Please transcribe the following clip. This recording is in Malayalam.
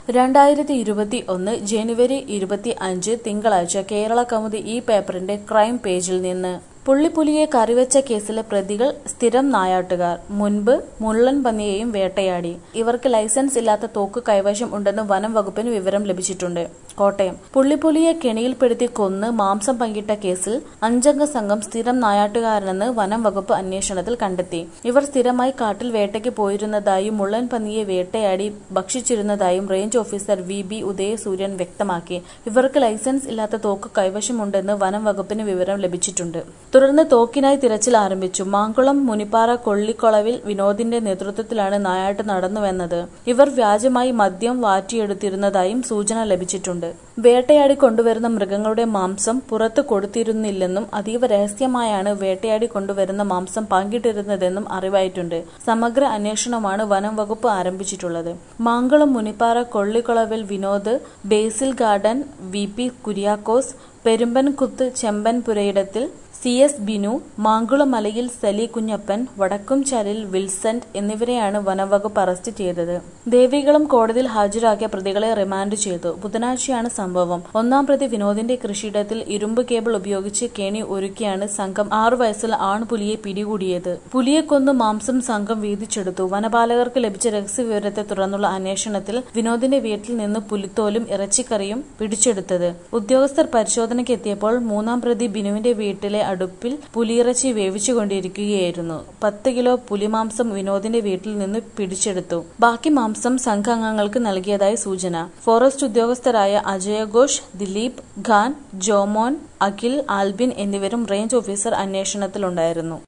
രണ്ടായിരത്തി ഇരുപത്തി ഒന്ന് ജനുവരി ഇരുപത്തി അഞ്ച് തിങ്കളാഴ്ച കേരള കൗമുദി ഈ പേപ്പറിന്റെ ക്രൈം പേജിൽ നിന്ന് പുള്ളിപ്പുലിയെ കറിവെച്ച കേസിലെ പ്രതികൾ സ്ഥിരം നായാട്ടുകാർ മുൻപ് മുള്ളൻ പന്നിയെയും വേട്ടയാടി ഇവർക്ക് ലൈസൻസ് ഇല്ലാത്ത തോക്ക് കൈവശം ഉണ്ടെന്ന് വനം വകുപ്പിന് വിവരം ലഭിച്ചിട്ടുണ്ട് കോട്ടയം പുള്ളിപ്പുലിയെ കെണിയിൽപ്പെടുത്തി കൊന്ന് മാംസം പങ്കിട്ട കേസിൽ അഞ്ചംഗ സംഘം സ്ഥിരം നായാട്ടുകാരനെന്ന് വനം വകുപ്പ് അന്വേഷണത്തിൽ കണ്ടെത്തി ഇവർ സ്ഥിരമായി കാട്ടിൽ വേട്ടയ്ക്ക് പോയിരുന്നതായും മുള്ളൻ പന്നിയെ വേട്ടയാടി ഭക്ഷിച്ചിരുന്നതായും range officer V B Udayasuryan വ്യക്തമാക്കി ഇവർക്ക് ലൈസൻസ് ഇല്ലാത്ത തോക്ക് കൈവശമുണ്ടെന്ന് വനം വകുപ്പിന് വിവരം ലഭിച്ചിട്ടുണ്ട് തുടർന്ന് തോക്കിനായി തിരച്ചിൽ ആരംഭിച്ചു മാങ്കുളം മുനിപ്പാറ കൊള്ളിക്കൊളവിൽ വിനോദിന്റെ നേതൃത്വത്തിലാണ് നായാട്ട് നടന്നുവെന്നത് ഇവർ വ്യാജമായി മദ്യം വാറ്റിയെടുത്തിരുന്നതായും സൂചന ലഭിച്ചിട്ടുണ്ട് വേട്ടയാടി കൊണ്ടുവരുന്ന മൃഗങ്ങളുടെ മാംസം പുറത്തു കൊടുത്തിരുന്നില്ലെന്നും അതീവ രഹസ്യമായാണ് വേട്ടയാടി കൊണ്ടുവരുന്ന മാംസം പങ്കിട്ടിരുന്നതെന്നും അറിവായിട്ടുണ്ട് സമഗ്ര അന്വേഷണമാണ് വനം വകുപ്പ് ആരംഭിച്ചിട്ടുള്ളത് മാങ്കുളം മുനിപ്പാറ കൊള്ളിക്കുളവിൽ Vinod Basil Garden V P Kuriakose Perumbankuthu ചെമ്പൻപുരയിടത്തിൽ സി എസ് ബിനു മാങ്കുളമലയിൽ സലി കുഞ്ഞപ്പൻ വടക്കുംചാലിൽ വിൽസന്റ് എന്നിവരെയാണ് വനംവകുപ്പ് അറസ്റ്റ് ചെയ്തത് ദേവികുളം കോടതിയിൽ ഹാജരാക്കിയ പ്രതികളെ റിമാൻഡ് ചെയ്തു ബുധനാഴ്ചയാണ് സംഭവം ഒന്നാം പ്രതി വിനോദിന്റെ കൃഷിയിടത്തിൽ ഇരുമ്പ് കേബിൾ ഉപയോഗിച്ച് കെണി ഒരുക്കിയാണ് സംഘം ആറു വയസ്സുള്ള ആൺപുലിയെ പിടികൂടിയത് പുലിയെ കൊന്നു മാംസം സംഘം വീതിച്ചെടുത്തു വനപാലകർക്ക് ലഭിച്ച രഹസ്യവിവരത്തെ തുടർന്നുള്ള അന്വേഷണത്തിൽ വിനോദിന്റെ വീട്ടിൽ നിന്ന് പുലിത്തോലും ഇറച്ചിക്കറിയും പിടിച്ചെടുത്തത് ഉദ്യോഗസ്ഥർ പരിശോധനയ്ക്ക് എത്തിയപ്പോൾ മൂന്നാം പ്രതി ബിനുവിന്റെ വീട്ടിലെ അടുപ്പിൽ പുലിയിറച്ചി വേവിച്ചുകൊണ്ടിരിക്കുകയായിരുന്നു പത്ത് കിലോ പുലിമാംസം വിനോദിന്റെ വീട്ടിൽ നിന്ന് പിടിച്ചെടുത്തു ബാക്കി മാംസം സംഘാംഗങ്ങൾക്ക് നൽകിയതായി സൂചന ഫോറസ്റ്റ് ഉദ്യോഗസ്ഥരായ അജയഘോഷ് ദിലീപ് ഖാൻ ജോമോൻ അഖിൽ ആൽബിൻ എന്നിവരും റേഞ്ച് ഓഫീസർ അന്വേഷണത്തിലുണ്ടായിരുന്നു